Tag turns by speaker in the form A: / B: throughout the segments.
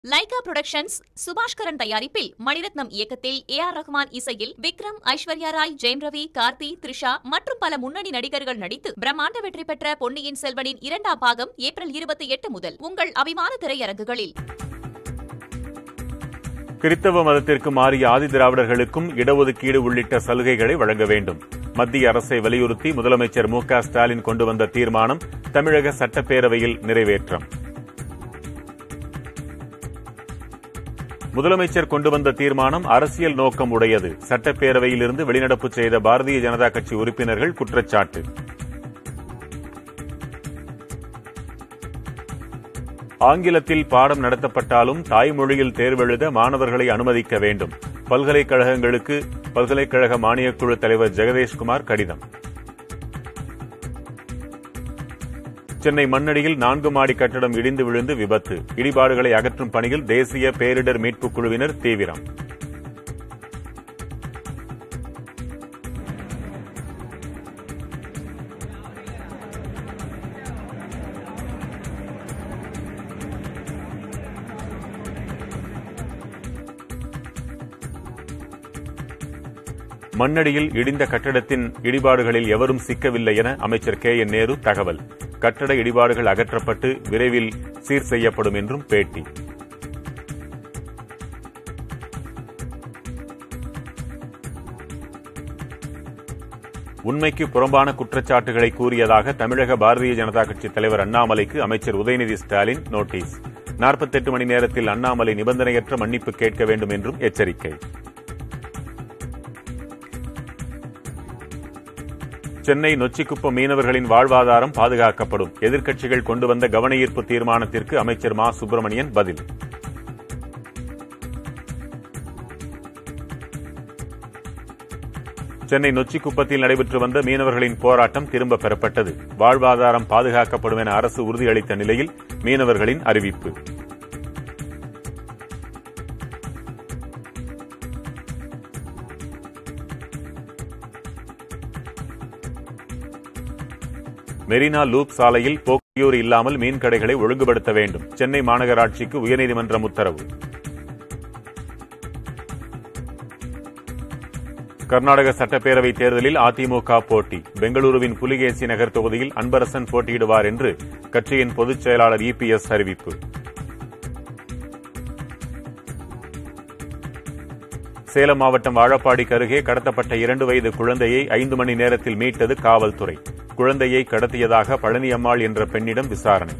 A: Lyca productions Subaskaran தயாரிப்பில் மணிரத்னம் இயக்கத்தில் A R Rahman இசையில் விக்ரம் ஐஸ்வர்யா ராய் ஜெயம் ரவி கார்த்தி த்ரிஷா மற்றும் பல முன்னணி நடிகர்கள் நடித்து பிரம்மாண்ட வெற்றி பெற்ற பொன்னியின் செல்வனின் இரண்டாம் பாகம் ஏப்ரல் இருபத்தி எட்டு முதல் உங்கள் அபிமான திரையரங்குகளில்
B: கிறித்தவ மதத்திற்கு மாறிய ஆதி திராவிடர்களுக்கும் இடஒதுக்கீடு உள்ளிட்ட சலுகைகளை வழங்க வேண்டும் மத்திய அரசை வலியுறுத்தி முதலமைச்சர் மு க ஸ்டாலின் கொண்டு வந்த தீர்மானம் தமிழக சட்டப்பேரவையில் நிறைவேற்றம் முதலமைச்சர் கொண்டு வந்த தீர்மானம் அரசியல் நோக்கம் உடையது சட்டப்பேரவையிலிருந்து வெளிநடப்பு செய்த பாரதிய ஜனதா கட்சி உறுப்பினர்கள் குற்றச்சாட்டு ஆங்கிலத்தில் பாடம் நடத்தப்பட்டாலும் தாய்மொழியில் தேர்வெழுத மாணவர்களை அனுமதிக்க வேண்டும் பல்கலைக்கழகங்களுக்கு பல்கலைக்கழக மானியக்குழு தலைவர் ஜெகதேஷ்குமார் கடிதம் சென்னை மண்ணடியில் நான்கு மாடி கட்டடம் இடிந்து விழுந்து விபத்து இடிபாடுகளை அகற்றும் பணியில் தேசிய பேரிடர் மீட்புக் குழுவினர் தீவிரம் மண்ணடியில் இடிந்த கட்டடத்தின் இடிபாடுகளில் எவரும் சிக்கவில்லை என அமைச்சர் கே என் நேரு தகவல் கட்டட இடிபாடுகள் அகற்றப்பட்டு விரைவில் சீர் செய்யப்படும் என்றும் பேட்டி உண்மைக்கு புறம்பான குற்றச்சாட்டுகளை கூறியதாக தமிழக பாரதிய ஜனதா கட்சி தலைவர் அண்ணாமலைக்கு அமைச்சர் உதயநிதி ஸ்டாலின் நோட்டீஸ் நாற்பத்தெட்டு மணி நேரத்தில் அண்ணாமலை நிபந்தனையற்ற மன்னிப்பு கேட்க வேண்டும் என்றும் எச்சரிக்கை சென்னை நொச்சிக்குப்பம் மீனவர்களின் வாழ்வாதாரம் பாதுகாக்கப்படும் எதிர்க்கட்சிகள் கொண்டு வந்த கவனஈர்ப்பு தீர்மானத்திற்கு அமைச்சர் மா சுப்பிரமணியன் பதில் சென்னை நொச்சிக்குப்பத்தில் நடைபெற்று வந்த மீனவர்களின் போராட்டம் திரும்பப் பெறப்பட்டது வாழ்வாதாரம் பாதுகாக்கப்படும் என அரசு உறுதியளித்த நிலையில் மீனவர்களின் அறிவிப்பு மெரினா லூப் சாலையில் போக்கியூர் இல்லாமல் மீன் கடைகளை ஒழுங்குபடுத்த வேண்டும் சென்னை மாநகராட்சிக்கு உயர்நீதிமன்றம் உத்தரவு கர்நாடக சட்டப்பேரவை தேர்தலில் அதிமுக போட்டி பெங்களூருவின் புலிகேசி நகர் தொகுதியில் அன்பரசன் போட்டியிடுவார் என்று கட்சியின் பொதுச் செயலாளர் இபிஎஸ் அறிவிப்பு சேலம் மாவட்டம் வாழப்பாடிக்கு அருகே கடத்தப்பட்ட இரண்டு வயது குழந்தையை ஐந்து மணி நேரத்தில் மீட்டது காவல்துறை குழந்தையை கடத்தியதாக பழனியம்மாள் என்ற பெண்ணிடம் விசாரணை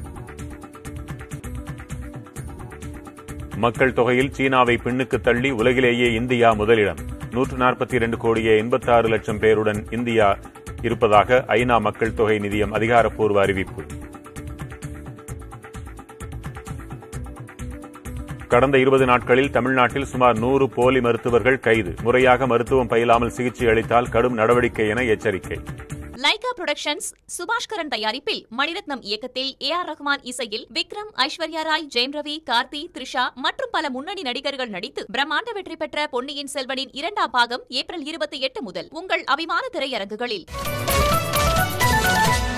B: மக்கள் தொகையில் சீனாவை பின்னுக்கு தள்ளி உலகிலேயே இந்தியா முதலிடம் நூற்று நாற்பத்தி இரண்டு கோடியே எண்பத்தி ஆறு லட்சம் பேருடன் இந்தியா இருப்பதாக ஐநா மக்கள் தொகை நிதியம் அதிகாரப்பூர்வ அறிவிப்பு கடந்த இருபது நாட்களில் தமிழ்நாட்டில் சுமார் நூறு போலி மருத்துவர்கள் கைது முறையாக மருத்துவம் பயிலாமல் சிகிச்சை அளித்தால் கடும் நடவடிக்கை என எச்சரிக்கை
A: லைகா புரொடக்ஷன்ஸ் சுபாஷ்கரன் தயாரிப்பில் மணிரத்னம் இயக்கத்தில் ஏ ஆர் ரஹ்மான் இசையில் விக்ரம் ஐஸ்வர்யா ராய் ஜெயம் ரவி கார்த்தி த்ரிஷா மற்றும் பல முன்னணி நடிகர்கள் நடித்து பிரம்மாண்ட வெற்றி பெற்ற பொன்னியின் செல்வனின் இரண்டாம் பாகம் ஏப்ரல் இருபத்தி எட்டு முதல் உங்கள் அபிமான திரையரங்குகளில்